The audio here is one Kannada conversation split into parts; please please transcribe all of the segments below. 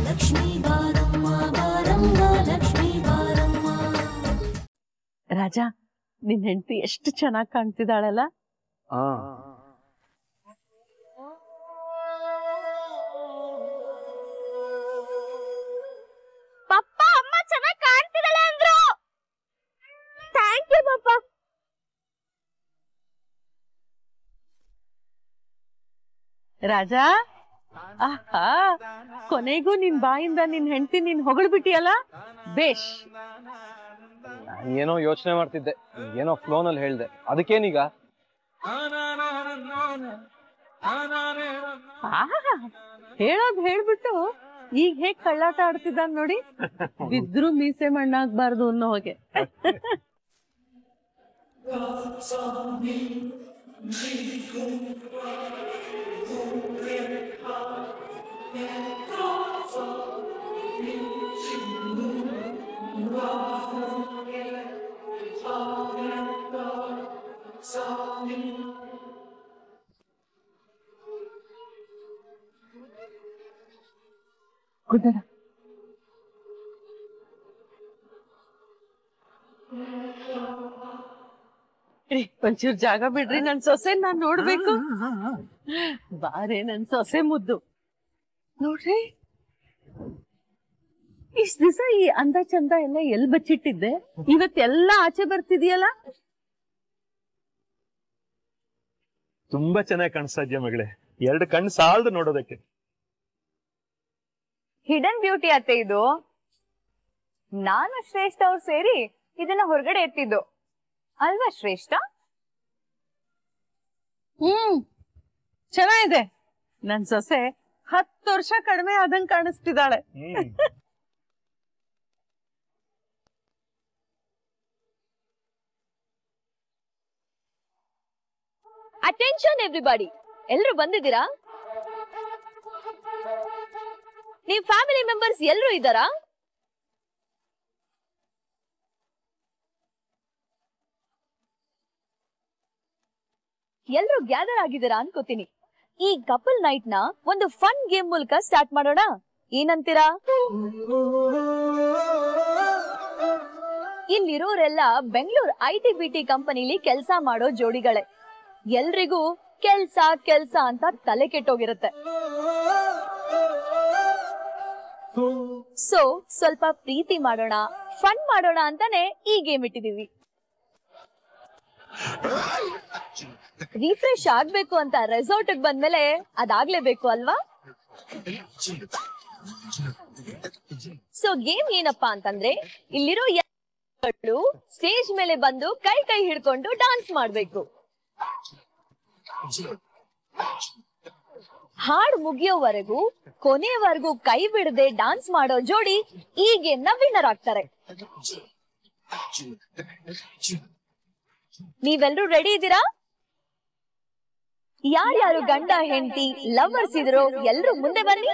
ಲಕ್ಷ್ಮೀ ಬಾರಮ್ಮ ಬಾರಮ್ಮ ಲಕ್ಷ್ಮೀ ಬಾರಮ್ಮ ರಾಜ ನಿನ್ ಹೆಂಡತಿ ಎಷ್ಟು ಚೆನ್ನಾಗಿ ಕಾಣ್ತಿದ್ದಾಳಲ್ಲ ಹಾ ಪಪ್ಪ ಅಮ್ಮ ಚೆನ್ನಾಗಿ ಕಾಣ್ತಿದ್ದಾಳೆ ಅಂದ್ರು ಥ್ಯಾಂಕ್ ಯು ಪಪ್ಪ ರಾಜ ಆಹಾ ಕೊನೆಗೂ ನಿನ್ ಬಾಯಿಂದ ನಿನ್ ಹೆಂಡತಿ ನೀನ್ ಹೊಗಳ್ಬಿಟ್ಟಿಯಲ್ಲ ಬೇಷ್ ಏನೋ ಯೋಚನೆ ಮಾಡ್ತಿದ್ದೆ ಏನೋ ಫ್ಲೋನಲ್ಲಿ ಹೇಳ್ದೆ ಅದಕ್ಕೇನೀಗ ಆಹಾ ಹೇಳೋದ್ ಹೇಳ್ಬಿಟ್ಟು ಈಗ ಹೇಗ್ ಕಳ್ಳಾಟ ಆಡ್ತಿದ್ದಾನ್ ನೋಡಿ ಬಿದ್ರು ಮೀಸೆ ಮಣ್ಣಾಗ್ಬಾರ್ದು ಅನ್ನೋ ಹಾಗೆ ಕುದರ ರೀ, ಒಂಚೂರ್ ಜಾಗ ಬಿಡ್ರಿ ನನ್ ಸೊಸೆ ನಾನ್ ನೋಡ್ಬೇಕು ಬಾರೆ ನನ್ ಸೊಸೆ ಮುದ್ದು ನೋಡ್ರಿ ಇಷ್ಟ ದಿವಸ ಈ ಅಂದ ಚಂದ ಎಲ್ಲ ಎಲ್ ಬಚ್ಚಿಟ್ಟಿದ್ದೆ ಇವತ್ತೆಲ್ಲ ಆಚೆ ಬರ್ತಿದೆಯಲ್ಲ ತುಂಬಾ ಚೆನ್ನಾಗಿ ಕಾಣಿಸ್ತಾ ಇದ್ಯಾ ಮಗಳೇ ಎರಡು ಕಣ್ಣು ಸಾಲದು ನೋಡೋದಕ್ಕೆ ಹಿಡನ್ ಬ್ಯೂಟಿ ಅತ್ತೆ ಇದು ನಾನು ಶ್ರೇಷ್ಠ ಅವ್ರು ಸೇರಿ ಇದನ್ನ ಹೊರಗಡೆ ಎತ್ತಿದ್ದು ಅಲ್ವಾ ಶ್ರೇಷ್ಠ ಹ್ಮ್ ಚೆನ್ನಾಗಿದೆ ನನ್ ಸೊಸೆ ಹತ್ತು ವರ್ಷ ಕಡಿಮೆ ಆದಂಗ್ ಕಾಣಿಸ್ತಿದ್ದಾಳೆ ಅಟೆನ್ಷನ್ ಎವ್ರಿಬಾಡಿ ಎಲ್ರು ಬಂದಿದ್ದೀರಾ ನಿಮ್ ಫ್ಯಾಮಿಲಿ ಮೆಂಬರ್ಸ್ ಎಲ್ರು ಇದ್ದಾರಾ ಎಲ್ರು ಗ್ಯಾದರ್ ಆಗಿದ್ದೀರಾ ಅನ್ಕೋತೀನಿ ಈ ಕಪಲ್ ನೈಟ್ ನ ಒಂದು ಫನ್ ಗೇಮ್ ಮೂಲಕ ಸ್ಟಾರ್ಟ್ ಮಾಡೋಣ ಏನಂತೀರಾ ಇಲ್ಲಿರೋರೆಲ್ಲ Bengaluru I T B T ಕಂಪನಿಲಿ ಕೆಲಸ ಮಾಡೋ ಜೋಡಿಗಳೇ ಎಲ್ರಿಗೂ ಕೆಲ್ಸ ಕೆಲ್ಸ ಅಂತ ತಲೆ ಕೆಟ್ಟೋಗಿರುತ್ತೆ ಸೊ ಸ್ವಲ್ಪ ಪ್ರೀತಿ ಮಾಡೋಣ ಫನ್ ಮಾಡೋಣ ಅಂತಾನೆ ಈ ಗೇಮ್ ಇಟ್ಟಿದೀವಿ ರಿಫ್ರೆಶ್ ಆಗ್ಬೇಕು ಅಂತ ರೆಸಾರ್ಟ್ ಬಂದ್ಮೇಲೆ ಅದಾಗ್ಲೇಬೇಕು ಅಲ್ವಾ ಸೊ ಗೇಮ್ ಏನಪ್ಪಾ ಅಂತಂದ್ರೆ ಇಲ್ಲಿರೋ ಎಲ್ಲರೂ ಸ್ಟೇಜ್ ಮೇಲೆ ಬಂದು ಕೈ ಕೈ ಹಿಡ್ಕೊಂಡು ಡಾನ್ಸ್ ಮಾಡ್ಬೇಕು ಹಾಡ್ ಮುಗಿಯೋವರೆಗೂ ಕೊನೆಯವರೆಗೂ ಕೈ ಬಿಡದೆ ಡಾನ್ಸ್ ಮಾಡೋ ಜೋಡಿ ಈ ಗೇಮ್ ನ ವಿನ್ನರ್ ಆಗ್ತಾರೆ ನೀವೆಲ್ರೂ ರೆಡಿ ಇದ್ದೀರಾ ಯಾರ್ಯಾರು ಗಂಡ ಹೆಂಡತಿ ಲವರ್ಸ್ ಇದ್ರೋ ಎಲ್ರು ಮುಂದೆ ಬನ್ನಿ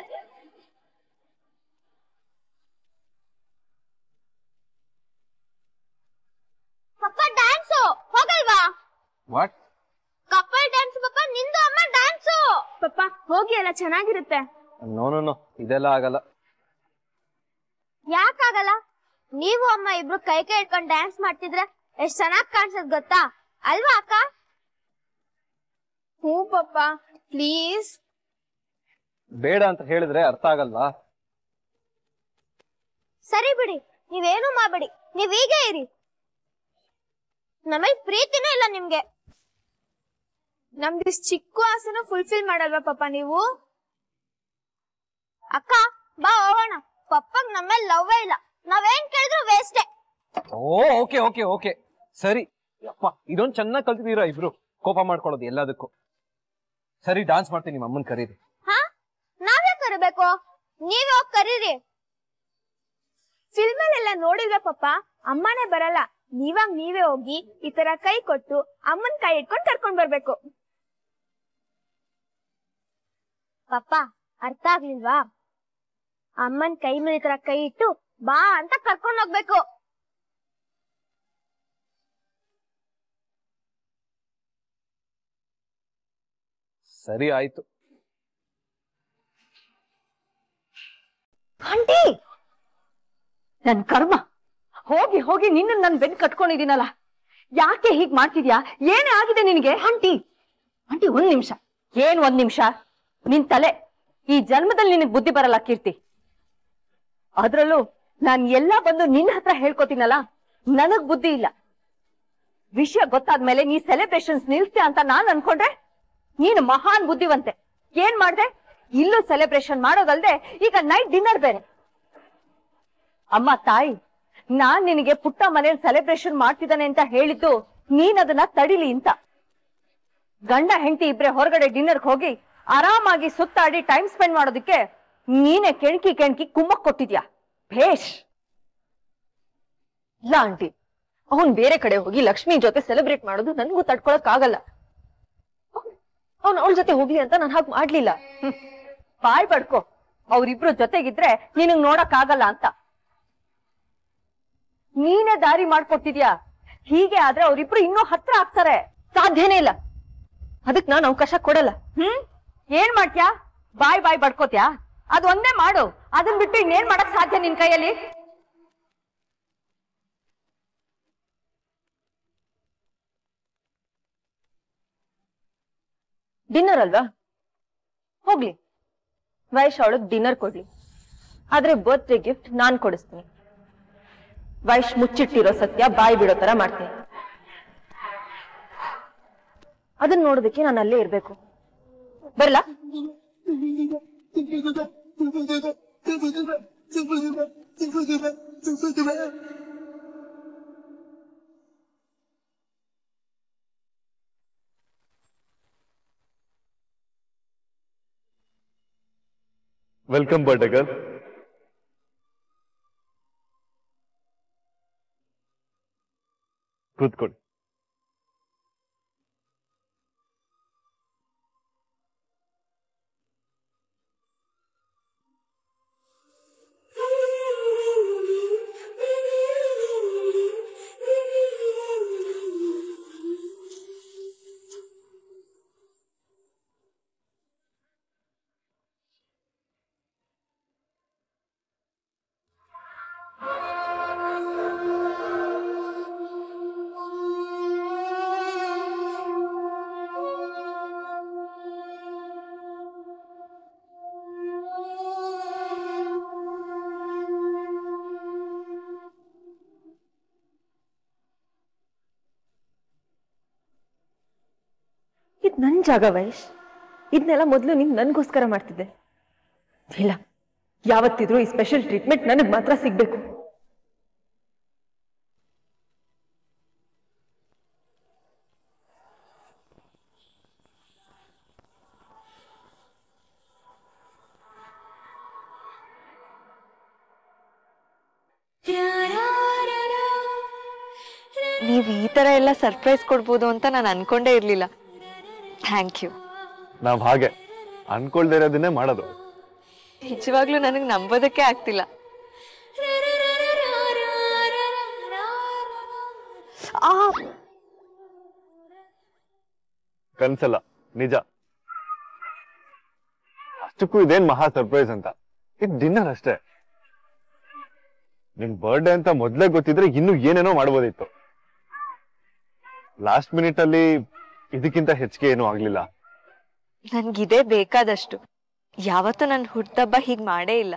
ಪಪ್ಪ ಡ್ಯಾನ್ಸು ಹೋಗಲ್ವಾ ವಾಟ್ ಕಪ್ಪಲ್ ಡ್ಯಾನ್ಸ್ ಪಪ್ಪ ನಿಂದು ಅಮ್ಮ ಡ್ಯಾನ್ಸು ಪಪ್ಪ ಹೋಗಿ ಅಲ್ಲ ಚೆನ್ನಾಗಿರುತ್ತೆ ನೋ ನೋ ನೋ ಇದೆಲ್ಲ ಆಗಲ್ಲ ಯಾಕಾಗಲ್ಲ ನೀವು ಅಮ್ಮ ಇಬ್ರು ಕೈ ಕೈ ಇಟ್ಕೊಂಡು ಡ್ಯಾನ್ಸ್ ಮಾಡ್ತಿದ್ರೆ ಎಷ್ಟ್ ಚೆನ್ನಾಗ್ ಕಾಣಿಸದ್ ಗೊತ್ತಾ ಅಲ್ವಾ ಅಕ್ಕ ಹ್ಞೂ ಪಪ್ಪ ಪ್ಲೀಸ್ ಬೇಡ ಅಂತ ಹೇಳಿದ್ರೆ ಅರ್ಥ ಆಗಲ್ವಾ ಸರಿ ಬಿಡಿ ನೀವೇನು ಮಾಡ್ಬೇಡಿ ನೀವ್ ಹೀಗೆ ಇರಿ ನಮಗ್ ಪ್ರೀತಿನೇ ಇಲ್ಲ ನಿಮ್ಗೆ ನಮ್ದು ಇಷ್ಟ್ ಚಿಕ್ಕ ಆಸೆನ ಫುಲ್ಫಿಲ್ ಮಾಡಲ್ವಾ ಪಾಪ ನೀವು ಅಕ್ಕ ಬಾ ಹೋಗೋಣ ಪಪ್ಪಗ್ ನಮ್ಮೇಲೆ ಲವ್ವೇ ಇಲ್ಲ ನಾವೇನ್ ಕೇಳಿದ್ರು ವೇಸ್ಟೇ ಓ ಓಕೆ ಓಕೆ ಓಕೆ ಸರಿ ಅಪ್ಪ ಇದೊಂದು ಚೆನ್ನಾಗಿ ಕಲ್ತಿದ್ದೀರಾ ಇಬ್ರು ಕೋಪ ಮಾಡ್ಕೊಳ್ಳೋದು ಎಲ್ಲದಕ್ಕೂ ಸರಿ ಡಾನ್ಸ್ ಮಾಡ್ತೀನಿ ನಿಮ್ಮ ಅಮ್ಮನ್ ಕರೀರಿ ಹಾ ನಾವೇ ಕರಿಬೇಕು ನೀವೇ ಹೋಗಿ ಕರೀರಿ ಫಿಲ್ಮ್ ಅಲ್ಲೆಲ್ಲ ನೋಡಿದ್ರೆ ಪಪ್ಪ ಅಮ್ಮನೇ ಬರಲ್ಲ ನೀವಾಗ ನೀವೇ ಹೋಗಿ ಈ ತರ ಕೈ ಕೊಟ್ಟು ಅಮ್ಮನ್ ಕೈ ಇಟ್ಕೊಂಡು ಕರ್ಕೊಂಡ್ ಬರ್ಬೇಕು ಪಪ್ಪ ಅರ್ಥ ಆಗ್ಲಿಲ್ವಾ ಅಮ್ಮನ್ ಕೈ ಮೇಲೆ ಈ ತರ ಕೈ ಇಟ್ಟು ಬಾ ಅಂತ ಕರ್ಕೊಂಡ್ ಹೋಗ್ಬೇಕು ಸರಿ ಆಯ್ತು ಆಂಟಿ ನನ್ ಕರ್ಮ ಹೋಗಿ ಹೋಗಿ ನಿನ್ನ ನನ್ ಬೆನ್ ಕಟ್ಕೊಂಡಿದ್ದೀನಲ್ಲ ಯಾಕೆ ಹೀಗ್ ಮಾಡ್ತಿದ್ಯಾ ಏನೇ ಆಗಿದೆ ನಿನಗೆ ಆಂಟಿ ಆಂಟಿ ಒಂದ್ ನಿಮಿಷ ಏನ್ ಒಂದ್ ನಿಮಿಷ ನಿನ್ ತಲೆ ಈ ಜನ್ಮದಲ್ಲಿ ನಿನಗ್ ಬುದ್ಧಿ ಬರಲ್ಲ ಕೀರ್ತಿ ಅದ್ರಲ್ಲೂ ನಾನ್ ಎಲ್ಲಾ ಬಂದು ನಿನ್ನ ಹತ್ರ ಹೇಳ್ಕೊತೀನಲ್ಲ ನನಗ್ ಬುದ್ಧಿ ಇಲ್ಲ ವಿಷಯ ಗೊತ್ತಾದ್ಮೇಲೆ ನೀ ಸೆಲೆಬ್ರೇಷನ್ಸ್ ನಿಲ್ಸ್ತೀಯ ಅಂತ ನಾನ್ ಅನ್ಕೊಂಡ್ರೆ ನೀನು ಮಹಾನ್ ಬುದ್ಧಿವಂತೆ ಏನ್ ಮಾಡ್ದೆ ಇಲ್ಲೂ ಸೆಲೆಬ್ರೇಷನ್ ಮಾಡೋದಲ್ದೆ ಈಗ ನೈಟ್ ಡಿನ್ನರ್ ಬೇರೆ ಅಮ್ಮ ತಾಯಿ ನಾನ್ ನಿನಗೆ ಪುಟ್ಟ ಮನೇಲಿ ಸೆಲೆಬ್ರೇಷನ್ ಮಾಡ್ತಿದ್ದಾನೆ ಅಂತ ಹೇಳಿದ್ದು ನೀನ್ ಅದನ್ನ ತಡಿಲಿ ಅಂತ ಗಂಡ ಹೆಂಡತಿ ಇಬ್ರೆ ಹೊರಗಡೆ ಡಿನ್ನರ್ಗೆ ಹೋಗಿ ಆರಾಮಾಗಿ ಸುತ್ತಾಡಿ ಟೈಮ್ ಸ್ಪೆಂಡ್ ಮಾಡೋದಕ್ಕೆ ನೀನೆ ಕೆಣಕಿ ಕೆಣಕಿ ಕುಮ್ಮಕ್ ಕೊಟ್ಟಿದ್ಯಾ ಭೇಷ್ ಇಲ್ಲ ಆಂಟಿ ಅವನ್ ಬೇರೆ ಕಡೆ ಹೋಗಿ ಲಕ್ಷ್ಮಿ ಜೊತೆ ಸೆಲೆಬ್ರೇಟ್ ಮಾಡೋದು ನನ್ಗೂ ತಡ್ಕೊಳಕ್ ಆಗಲ್ಲ ಅವ್ನ್ ಅವಳ ಜೊತೆ ಹೋಗ್ಲಿ ಅಂತ ನಾನು ಹಾಗೆ ಮಾಡ್ಲಿಲ್ಲ ಹ್ಮ್. ಬಾಯ್ ಪಡ್ಕೋ ಅವ್ರಿಬ್ರು ಜೊತೆಗಿದ್ರೆ ನಿನಗ್ ನೋಡಕ್ ಆಗಲ್ಲ ಅಂತ ನೀನೇ ದಾರಿ ಮಾಡ್ಕೊಟ್ಟಿದ್ಯಾ ಹೀಗೆ ಆದ್ರೆ ಅವ್ರಿಬ್ರು ಇನ್ನೂ ಹತ್ರ ಆಗ್ತಾರೆ ಸಾಧ್ಯನೇ ಇಲ್ಲ ಅದಕ್ ನಾನು ಅವಕಾಶ ಕೊಡಲ್ಲ ಹ್ಮ್ ಏನ್ ಮಾಡ್ತ್ಯಾ ಬಾಯ್ ಬಾಯ್ ಬಡ್ಕೋತ್ಯಾ ಅದ್ ಒಂದೇ ಮಾಡು ಅದನ್ ಬಿಟ್ಟು ಇನ್ನೇನ್ ಮಾಡಕ್ ಸಾಧ್ಯ ನಿನ್ ಕೈಯಲ್ಲಿ ಡಿನ್ನರ್ ಅಲ್ವಾ ಹೋಗ್ಲಿ ವೈಶ್ ಅವಳಗ್ ಡಿನ್ನರ್ ಕೊಡ್ಲಿ ಆದ್ರೆ ಬರ್ತ್ಡೇ ಗಿಫ್ಟ್ ನಾನ್ ಕೊಡಿಸ್ತೀನಿ ವೈಶ್ ಮುಚ್ಚಿಟ್ಟಿರೋ ಸತ್ಯ ಬಾಯಿ ಬಿಡೋ ತರ ಮಾಡ್ತೀನಿ ಅದನ್ನ ನೋಡೋದಕ್ಕೆ ನಾನು ಅಲ್ಲೇ ಇರ್ಬೇಕು ಬರ್ಲಾ ವೆಲ್ಕಮ್ ಬರ್ಡೇ ಗರ್ಲ್ ಕೂತ್ಕೊಳ್ಳಿ ಇದ್ ನನ್ ಜಾಗ ವೈಶ್ ಇದನ್ನೆಲ್ಲ ಮೊದ್ಲು ನೀನ್ ನನ್ಗೋಸ್ಕರ ಮಾಡ್ತಿದ್ದೆ ಇಲ್ಲ ಯಾವತ್ತಿದ್ರು ಈ ಸ್ಪೆಷಲ್ ಟ್ರೀಟ್ಮೆಂಟ್ ನನಗ್ ಮಾತ್ರ ಸಿಗ್ಬೇಕು ನೀವ್ ಈ ತರ ಎಲ್ಲ ಸರ್ಪ್ರೈಸ್ ಕೊಡ್ಬೋದು ಅಂತ ನಾನು ಅನ್ಕೊಂಡೇ ಇರ್ಲಿಲ್ಲ ಥ್ಯಾಂಕ್ ಯು ನಾವ್ ಹಾಗೆ ಅನ್ಕೊಳ್ದೇ ಇರೋದನ್ನೇ ಮಾಡೋದು ನಿಜವಾಗ್ಲೂ ನನಗೆ ನಂಬೋದಕ್ಕೆ ಆಗ್ತಿಲ್ಲ ಆ ಕನ್ಸಲ್ಲ ನಿಜ ಅಷ್ಟಕ್ಕೂ ಇದೇನ್ ಮಹಾ ಸರ್ಪ್ರೈಸ್ ಅಂತ ಇದು ಡಿನ್ನರ್ ಅಷ್ಟೇ ನಿಮ್ ಬರ್ಡೇ ಅಂತ ಮೊದ್ಲೇ ಗೊತ್ತಿದ್ರೆ ಇನ್ನು ಏನೇನೋ ಮಾಡ್ಬೋದಿತ್ತು ಲಾಸ್ಟ್ ಮಿನಿಟ್ ಅಲ್ಲಿ ಇದಕ್ಕಿಂತ ಹೆಚ್ಚಿಗೆ ಏನೂ ಆಗ್ಲಿಲ್ಲ ನನ್ಗಿದೇ ಬೇಕಾದಷ್ಟು ಯಾವತ್ತೂ ನನ್ ಹುಟ್ಟಬ್ಬ ಹೀಗ್ ಮಾಡೇ ಇಲ್ಲ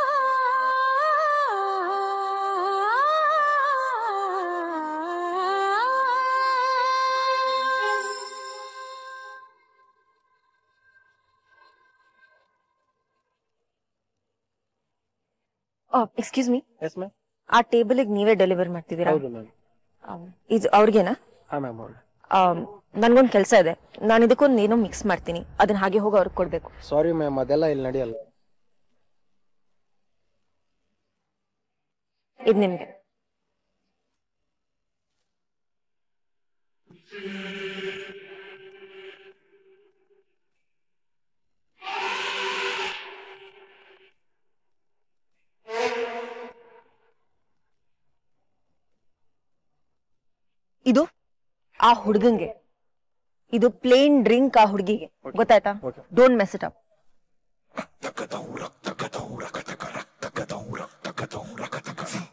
ಎಕ್ಸ್ಕ್ಯೂಸ್ ಮೀ ಎಸ್ ಮ್ಯಾಮ್ ಆ ಟೇಬಲ್ಗೆ ನೀವೇ ಡೆಲಿವರ್ ಮಾಡ್ತಿದ್ದೀರಾ ಹೌದು ಮ್ಯಾಮ್ ಆಮ್, ಇದು ಅವ್ರಿಗೇನಾ ಹಾ ಮ್ಯಾಮ್ ಹೌದು ನನ್ಗೊಂದ್ ಕೆಲಸ ಇದೆ ನಾನು ಇದಕ್ಕೊಂದು ಏನೋ ಮಿಕ್ಸ್ ಮಾಡ್ತೀನಿ ಅದನ್ನ ಹಾಗೆ ಹೋಗಿ ಅವ್ರಿಗೆ ಕೊಡ್ಬೇಕು ಸಾರಿ ಮ್ಯಾಮ್ ಅದೆಲ್ಲ ಇಲ್ಲಿ ನಡೆಯಲ್ಲ ಇದು ನಿಮ್ಗೆ ಇದು ಆ ಹುಡುಗಂಗೆ ಇದು ಪ್ಲೇನ್ ಡ್ರಿಂಕ್ ಆ ಹುಡುಗಿಗೆ ಗೊತ್ತಾಯ್ತಾ Okay. Don't mess it up Thank you.